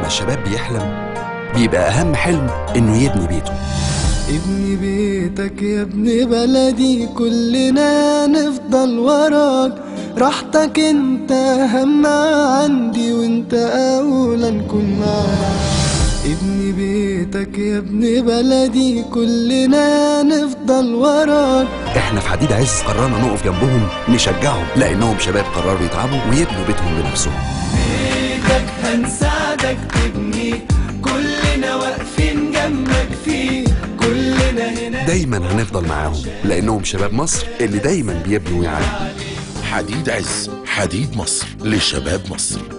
لما الشباب بيحلم بيبقى أهم حلم إنه يبني بيته ابني بيتك يا ابن بلدي كلنا نفضل وراك راحتك انت اهم عندي وانت اولى نكون معاك ابني بيتك يا ابن بلدي كلنا نفضل وراك إحنا في حديد عز قررنا نقف جنبهم نشجعهم لأنهم شباب قرروا يتعبوا ويبنوا بيتهم بنفسهم بيتك هنساعدك تبني كلنا واقفين جنبك فيه كلنا هنا دايما هنفضل معاهم لأنهم شباب مصر اللي دايما بيبنوا ويعلموا حديد عز حديد مصر لشباب مصر